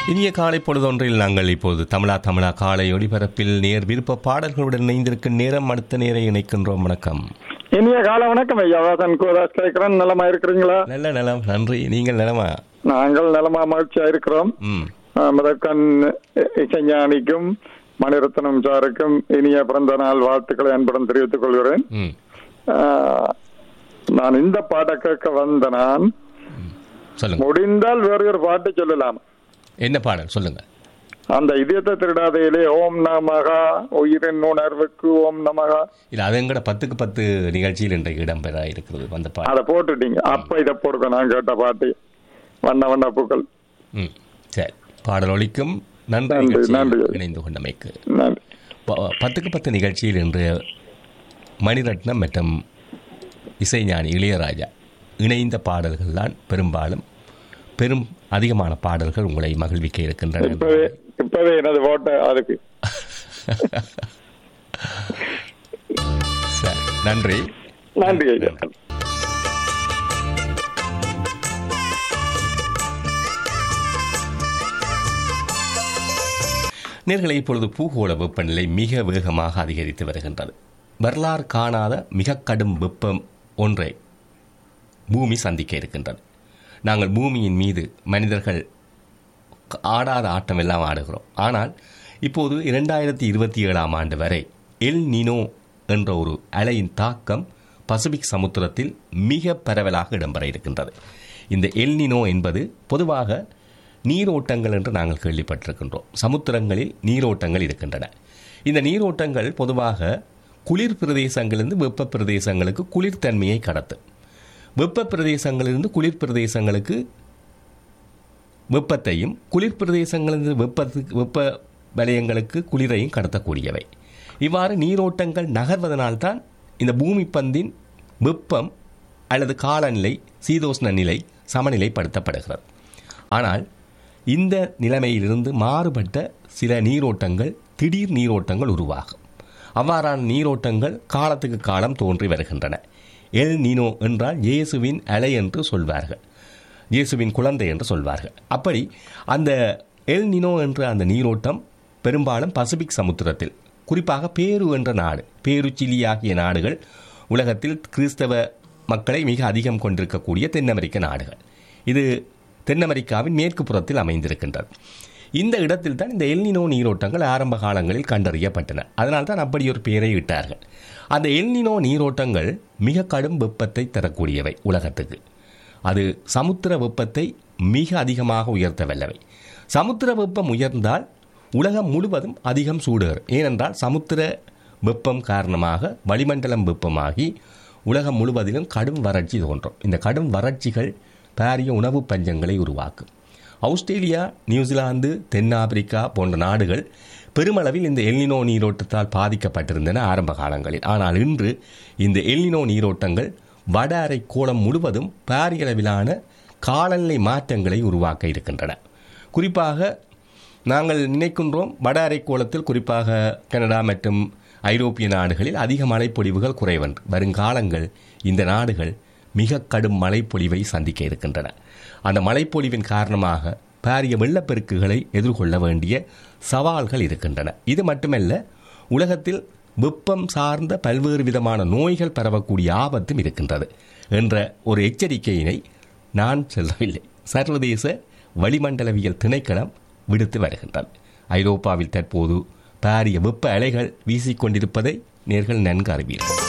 இனிய காலை பொழுதொன்றில் நாங்கள் இப்போது தமிழா தமிழா காலை ஒளிபரப்பில் நேர் விருப்ப பாடல்களுடன் இணைந்திருக்கும் நேரம் அடுத்த நேரை இணைக்கின்றோம் வணக்கம் இனிய கால வணக்கம் ஐயா வாசன் கோதாஸ் கேட்கிறேன் நலமா இருக்கிறீங்களா நல்ல நலம் நன்றி நீங்கள் நலமா நாங்கள் நலமா மகிழ்ச்சியா இருக்கிறோம் ம் ஆஹ் முதற்கண் இசைஞானிக்கும் மணிரத்னம் சாருக்கும் இனிய பிறந்த நாள் வாழ்த்துக்களை அன்புடன் தெரிவித்துக் கொள்கிறேன் ம் ஆஹ் நான் இந்த பாட்டை கேட்க வந்த நான் சொல்லுங்க முடிந்தால் வேறு ஒரு பாட்டு சொல்லலாம் என்ன பாடல் சொல்லுங்க அந்த இதயத்தை திருடாதையிலே ஓம் நமகா உயிரின் உணர்வுக்கு ஓம் நமகா இல்ல அது எங்கட பத்துக்கு பத்து நிகழ்ச்சியில் இன்றைக்கு இடம்பெற இருக்கிறது அந்த பாடல் அதை போட்டுட்டீங்க அப்ப இதை போடுங்க நான் கேட்ட பாட்டு வண்ண வண்ண பூக்கள் ம் சரி பாடல் ஒலிக்கும் நன்றி நன்றி, நிகழ்ச்சியில் நன்றி. இணைந்து கொண்டமைக்கு நன்றி ப- பத்துக்கு பத்து நிகழ்ச்சியில் இன்று மணிரத்னம் மற்றும் இசைஞானி இளையராஜா இணைந்த பாடல்கள் தான் பெரும்பாலும் பெரும் அதிகமான பாடல்கள் உங்களை மகிழ்விக்க இருக்கின்றன இப்பவே இப்பவே எனது ஓட்ட அதுக்கு சரி நன்றி நன்றி ஐயா நேர்களை இப்பொழுது பூகோள வெப்பநிலை மிக வேகமாக அதிகரித்து வருகின்றது வரலாறு காணாத மிக கடும் வெப்பம் ஒன்றை பூமி சந்திக்க இருக்கின்றது நாங்கள் பூமியின் மீது மனிதர்கள் ஆடாத ஆட்டம் எல்லாம் ஆடுகிறோம் ஆனால் இப்போது இரண்டாயிரத்தி இருபத்தி ஏழாம் ஆண்டு வரை எல் நினோ என்ற ஒரு அலையின் தாக்கம் பசிபிக் சமுத்திரத்தில் மிக பரவலாக இடம்பெற இருக்கின்றது இந்த எல் நினோ என்பது பொதுவாக நீரோட்டங்கள் என்று நாங்கள் கேள்விப்பட்டிருக்கின்றோம் சமுத்திரங்களில் நீரோட்டங்கள் இருக்கின்றன இந்த நீரோட்டங்கள் பொதுவாக குளிர் பிரதேசங்களிலிருந்து வெப்ப பிரதேசங்களுக்கு குளிர்தன்மையை கடத்தும் வெப்ப பிரதேசங்களிலிருந்து குளிர் பிரதேசங்களுக்கு வெப்பத்தையும் குளிர் பிரதேசங்களிலிருந்து வெப்பத்துக்கு வெப்ப வலயங்களுக்கு குளிரையும் கடத்தக்கூடியவை இவ்வாறு நீரோட்டங்கள் நகர்வதனால்தான் இந்த பூமி பந்தின் வெப்பம் அல்லது காலநிலை சீதோஷ்ண நிலை சமநிலைப்படுத்தப்படுகிறது ஆனால் இந்த நிலைமையிலிருந்து மாறுபட்ட சில நீரோட்டங்கள் திடீர் நீரோட்டங்கள் உருவாகும் அவ்வாறான நீரோட்டங்கள் காலத்துக்கு காலம் தோன்றி வருகின்றன எல் நீனோ என்றால் இயேசுவின் அலை என்று சொல்வார்கள் இயேசுவின் குழந்தை என்று சொல்வார்கள் அப்படி அந்த எல் நினோ என்ற அந்த நீரோட்டம் பெரும்பாலும் பசிபிக் சமுத்திரத்தில் குறிப்பாக பேரு என்ற நாடு பேரு சிலி ஆகிய நாடுகள் உலகத்தில் கிறிஸ்தவ மக்களை மிக அதிகம் கொண்டிருக்கக்கூடிய தென் அமெரிக்க நாடுகள் இது தென் அமெரிக்காவின் மேற்கு புறத்தில் அமைந்திருக்கின்றது இந்த இடத்தில் தான் இந்த எல்னினோ நீரோட்டங்கள் ஆரம்ப காலங்களில் கண்டறியப்பட்டன அதனால் தான் அப்படி ஒரு பெயரை இட்டார்கள் அந்த எல்னினோ நீரோட்டங்கள் மிக கடும் வெப்பத்தை தரக்கூடியவை உலகத்துக்கு அது சமுத்திர வெப்பத்தை மிக அதிகமாக உயர்த்த வல்லவை சமுத்திர வெப்பம் உயர்ந்தால் உலகம் முழுவதும் அதிகம் சூடேறும் ஏனென்றால் சமுத்திர வெப்பம் காரணமாக வளிமண்டலம் வெப்பமாகி உலகம் முழுவதிலும் கடும் வறட்சி தோன்றும் இந்த கடும் வறட்சிகள் பாரிய உணவு பஞ்சங்களை உருவாக்கும் ஆஸ்திரேலியா நியூசிலாந்து தென்னாப்பிரிக்கா போன்ற நாடுகள் பெருமளவில் இந்த எல்னினோ நீரோட்டத்தால் பாதிக்கப்பட்டிருந்தன ஆரம்ப காலங்களில் ஆனால் இன்று இந்த எல்னினோ நீரோட்டங்கள் வட அரை கோளம் முழுவதும் பாரிய அளவிலான காலநிலை மாற்றங்களை உருவாக்க இருக்கின்றன குறிப்பாக நாங்கள் நினைக்கின்றோம் வட அரைக்கோளத்தில் குறிப்பாக கனடா மற்றும் ஐரோப்பிய நாடுகளில் அதிக மழைப்பொழிவுகள் குறைவன்று வருங்காலங்கள் இந்த நாடுகள் மிக கடும் மழைப்பொழிவை சந்திக்க இருக்கின்றன அந்த மழைப்பொழிவின் காரணமாக பாரிய வெள்ளப்பெருக்குகளை எதிர்கொள்ள வேண்டிய சவால்கள் இருக்கின்றன இது மட்டுமல்ல உலகத்தில் வெப்பம் சார்ந்த பல்வேறு விதமான நோய்கள் பரவக்கூடிய ஆபத்தும் இருக்கின்றது என்ற ஒரு எச்சரிக்கையினை நான் சொல்லவில்லை சர்வதேச வளிமண்டலவியல் திணைக்களம் விடுத்து வருகின்றது ஐரோப்பாவில் தற்போது பாரிய வெப்ப அலைகள் வீசிக்கொண்டிருப்பதை நேர்கள் நன்கு அறிவீர்கள்